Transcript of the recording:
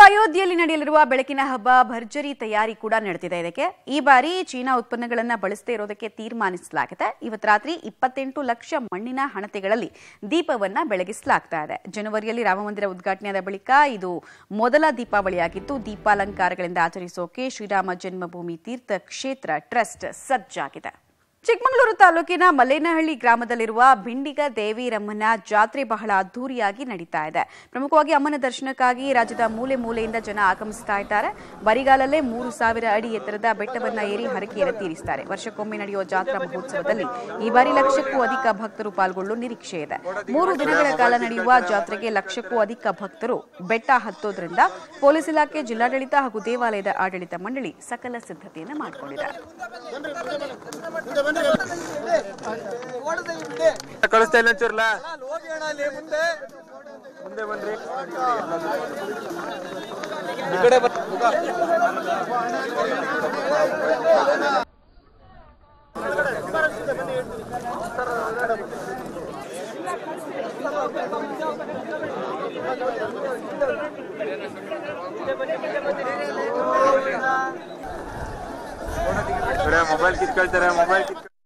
ಅಯೋಧ್ಯೆಯಲ್ಲಿ ನಡೆಯಲಿರುವ ಬೆಳಕಿನ ಹಬ್ಬ ಭರ್ಜರಿ ತಯಾರಿ ಕೂಡ ನಡೆದಿದೆ ಇದಕ್ಕೆ ಈ ಬಾರಿ ಚೀನಾ ಉತ್ಪನ್ನಗಳನ್ನು ಬಳಸದೇ ಇರೋದಕ್ಕೆ ತೀರ್ಮಾನಿಸಲಾಗಿದೆ ಇವತ್ತು ರಾತ್ರಿ ಇಪ್ಪತ್ತೆಂಟು ಲಕ್ಷ ಮಣ್ಣಿನ ಹಣತೆಗಳಲ್ಲಿ ದೀಪವನ್ನ ಬೆಳಗಿಸಲಾಗ್ತಾ ಇದೆ ಜನವರಿಯಲ್ಲಿ ರಾಮಮಂದಿರ ಉದ್ಘಾಟನೆಯಾದ ಬಳಿಕ ಇದು ಮೊದಲ ದೀಪಾವಳಿಯಾಗಿದ್ದು ದೀಪಾಲಂಕಾರಗಳಿಂದ ಆಚರಿಸೋಕೆ ಶ್ರೀರಾಮ ಜನ್ಮಭೂಮಿ ತೀರ್ಥ ಕ್ಷೇತ್ರ ಟ್ರಸ್ಟ್ ಸಜ್ಜಾಗಿದೆ ಚಿಕ್ಕಮಗಳೂರು ತಾಲೂಕಿನ ಮಲ್ಲೇನಹಳ್ಳಿ ಗ್ರಾಮದಲ್ಲಿರುವ ಬಿಂಡಿಗ ದೇವಿರಮ್ಮನ ಜಾತ್ರೆ ಬಹಳ ಅದ್ದೂರಿಯಾಗಿ ನಡೀತಾ ಇದೆ ಪ್ರಮುಖವಾಗಿ ಅಮ್ಮನ ದರ್ಶನಕ್ಕಾಗಿ ರಾಜ್ಯದ ಮೂಲೆ ಮೂಲೆಯಿಂದ ಜನ ಆಗಮಿಸ್ತಾ ಇದ್ದಾರೆ ಬರಿಗಾಲಲ್ಲೇ ಮೂರು ಸಾವಿರ ಅಡಿ ಎತ್ತರದ ಬೆಟ್ಟವನ್ನ ಏರಿ ಹರಕೆಯನ್ನು ತೀರಿಸ್ತಾರೆ ವರ್ಷಕ್ಕೊಮ್ಮೆ ನಡೆಯುವ ಜಾತ್ರಾ ಮಹೋತ್ಸವದಲ್ಲಿ ಈ ಬಾರಿ ಲಕ್ಷಕ್ಕೂ ಅಧಿಕ ಭಕ್ತರು ಪಾಲ್ಗೊಳ್ಳುವ ನಿರೀಕ್ಷೆ ಇದೆ ಮೂರು ದಿನಗಳ ಕಾಲ ನಡೆಯುವ ಜಾತ್ರೆಗೆ ಲಕ್ಷಕ್ಕೂ ಅಧಿಕ ಭಕ್ತರು ಬೆಟ್ಟ ಹತ್ತೋದ್ರಿಂದ ಪೊಲೀಸ್ ಇಲಾಖೆ ಜಿಲ್ಲಾಡಳಿತ ಹಾಗೂ ದೇವಾಲಯದ ಆಡಳಿತ ಮಂಡಳಿ ಸಕಲ ಸಿದ್ಧತೆಯನ್ನು ಮಾಡಿಕೊಂಡಿದೆ ಕಳಿಸ್ತಾ ಇಲ್ಲ ಒಂಚೂರ್ಲ ಹೋಗಿ ಅಣ್ಣ ಅಲ್ಲಿ ಮುಂದೆ ಮುಂದೆ ಬನ್ರಿ ಈ ಕಡೆ ಬರ್ ಮೊಬೈಲ್ ಕಿತ್ಕೊಳ್ತಾರೆ ಮೊಬೈಲ್ ಕಿತ್ಕೊಳ್ತಾರೆ